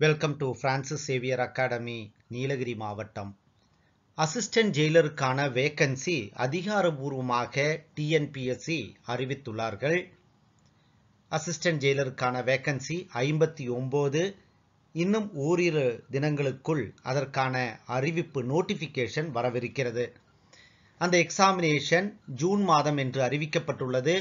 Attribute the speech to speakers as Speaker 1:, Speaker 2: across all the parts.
Speaker 1: welcome to Francis Xavier academy Nilgiri மாவட்டம் assistant ஜெயிலருக்கான vacancy அதிகாரபூர்வமாக டிஎன்பிஎஸ்சி அறிவித்துள்ளார்கள் அசிஸ்டன்ட் ஜெயிலருக்கான வேக்கன்சி ஐம்பத்தி ஒம்பது இன்னும் ஓரிரு தினங்களுக்குள் அதற்கான அறிவிப்பு நோட்டிஃபிகேஷன் வரவிருக்கிறது அந்த எக்ஸாமினேஷன் ஜூன் மாதம் என்று அறிவிக்கப்பட்டுள்ளது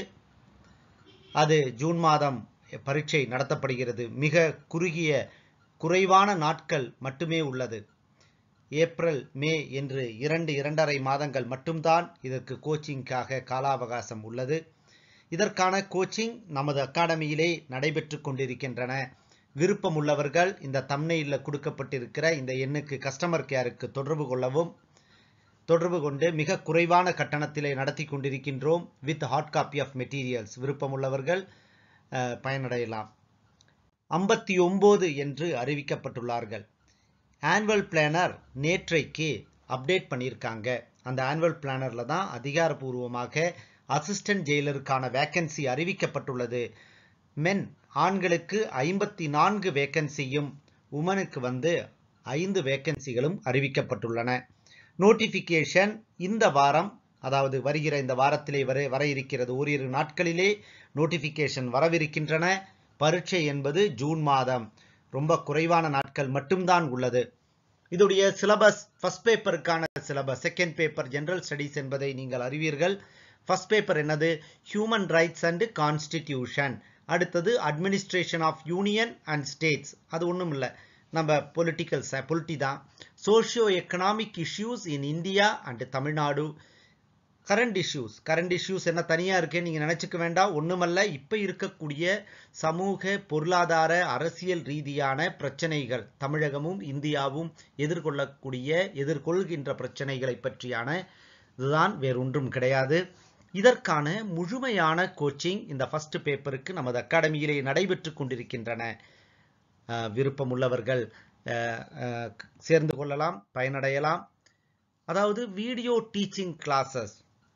Speaker 1: அது ஜூன் மாதம் பரீட்சை நடத்தப்படுகிறது மிக குறுகிய குறைவான நாட்கள் மட்டுமே உள்ளது ஏப்ரல் மே என்று இரண்டு இரண்டரை மாதங்கள் மட்டும்தான் இதற்கு கோச்சிங்காக கால அவகாசம் உள்ளது இதற்கான கோச்சிங் நமது அகாடமியிலே நடைபெற்று கொண்டிருக்கின்றன விருப்பமுள்ளவர்கள் இந்த தம்னையில் கொடுக்கப்பட்டிருக்கிற இந்த எண்ணுக்கு கஸ்டமர் கேருக்கு தொடர்பு கொள்ளவும் தொடர்பு கொண்டு மிக குறைவான கட்டணத்திலே நடத்தி கொண்டிருக்கின்றோம் with hard copy of materials விருப்பமுள்ளவர்கள் பயனடையலாம் ஐம்பத்தி ஒம்பது என்று அறிவிக்கப்பட்டுள்ளார்கள் ஆனுவல் பிளானர் நேற்றைக்கு அப்டேட் பண்ணியிருக்காங்க அந்த ஆனுவல் பிளானரில் தான் அதிகாரப்பூர்வமாக அசிஸ்டன்ட் ஜெயிலருக்கான வேக்கன்சி அறிவிக்கப்பட்டுள்ளது மென் ஆண்களுக்கு ஐம்பத்தி நான்கு வேக்கன்சியும் உமனுக்கு வந்து ஐந்து வேக்கன்சிகளும் அறிவிக்கப்பட்டுள்ளன நோட்டிஃபிகேஷன் இந்த வாரம் அதாவது வருகிற இந்த வாரத்திலே வர வர இருக்கிறது ஓரிரு நாட்களிலே நோட்டிஃபிகேஷன் வரவிருக்கின்றன பரீட்சை என்பது ஜூன் மாதம் ரொம்ப குறைவான நாட்கள் மட்டும்தான் உள்ளது இதோடைய சிலபஸ் ஃபர்ஸ்ட் பேப்பருக்கான syllabus second paper general studies என்பதை நீங்கள் அறிவீர்கள் ஃபர்ஸ்ட் பேப்பர் என்னது ஹியூமன் ரைட்ஸ் அண்ட் கான்ஸ்டிடியூஷன் அடுத்தது administration of union and states அது ஒன்றும் இல்லை நம்ம பொலிட்டிக்கல் பொலிட்டி தான் socio economic issues in India and Tamil Nadu current issues current issues என்ன தனியாக இருக்குன்னு நீங்கள் நினச்சிக்க வேண்டாம் ஒன்றுமல்ல இப்போ இருக்கக்கூடிய சமூக பொருளாதார அரசியல் ரீதியான பிரச்சனைகள் தமிழகமும் இந்தியாவும் எதிர்கொள்ளக்கூடிய எதிர்கொள்கின்ற பிரச்சனைகளை பற்றியான இதுதான் வேறொன்றும் கிடையாது இதற்கான முழுமையான கோச்சிங் இந்த ஃபர்ஸ்ட் பேப்பருக்கு நமது அகாடமியிலே நடைபெற்று கொண்டிருக்கின்றன விருப்பமுள்ளவர்கள் சேர்ந்து கொள்ளலாம் பயனடையலாம் அதாவது வீடியோ டீச்சிங் கிளாஸஸ்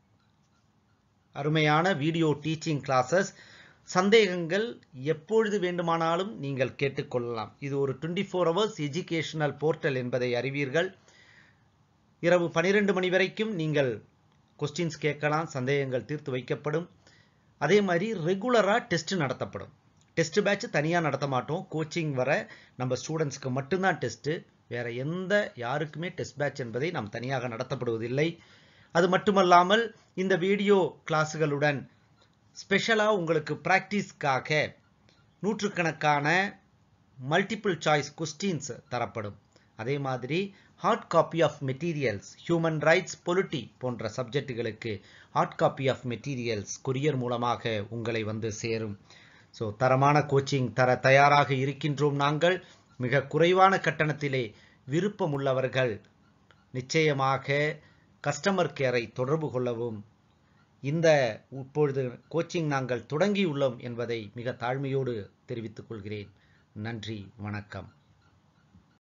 Speaker 1: அருமையான வீடியோ டீச்சிங் கிளாஸஸ் சந்தேகங்கள் எப்பொழுது வேண்டுமானாலும் நீங்கள் கேட்டுக்கொள்ளலாம் இது ஒரு twenty four hours educational portal என்பதை அறிவீர்கள் இரவு பனிரெண்டு மணி வரைக்கும் நீங்கள் கொஸ்டின்ஸ் கேட்கலாம் சந்தேகங்கள் தீர்த்து வைக்கப்படும் அதே மாதிரி ரெகுலராக டெஸ்ட் நடத்தப்படும் டெஸ்ட் பேட்ச் தனியாக நடத்த மாட்டோம் கோச்சிங் வர நம்ம ஸ்டூடெண்ட்ஸ்க்கு மட்டும்தான் டெஸ்ட்டு வேற எந்த யாருக்குமே டெஸ்ட் பேட்ச் என்பதை நாம் தனியாக நடத்தப்படுவதில்லை அது மட்டுமல்லாமல் இந்த வீடியோ கிளாஸுகளுடன் ஸ்பெஷலாக உங்களுக்கு ப்ராக்டிஸ்க்காக நூற்றுக்கணக்கான மல்டிபிள் சாய்ஸ் கொஸ்டின்ஸ் தரப்படும் அதே மாதிரி hard copy of materials human rights polity போன்ற சப்ஜெக்டுகளுக்கு hard copy of materials courier மூலமாக உங்களை வந்து சேரும் ஸோ தரமான கோச்சிங் தர தயாராக இருக்கின்றோம் நாங்கள் மிக குறைவான கட்டணத்திலே விருப்பமுள்ளவர்கள் நிச்சயமாக கஸ்டமர் கேரை தொடர்பு கொள்ளவும் இந்த இப்பொழுது கோச்சிங் நாங்கள் தொடங்கியுள்ளோம் என்பதை மிக தாழ்மையோடு தெரிவித்துக் கொள்கிறேன் நன்றி வணக்கம்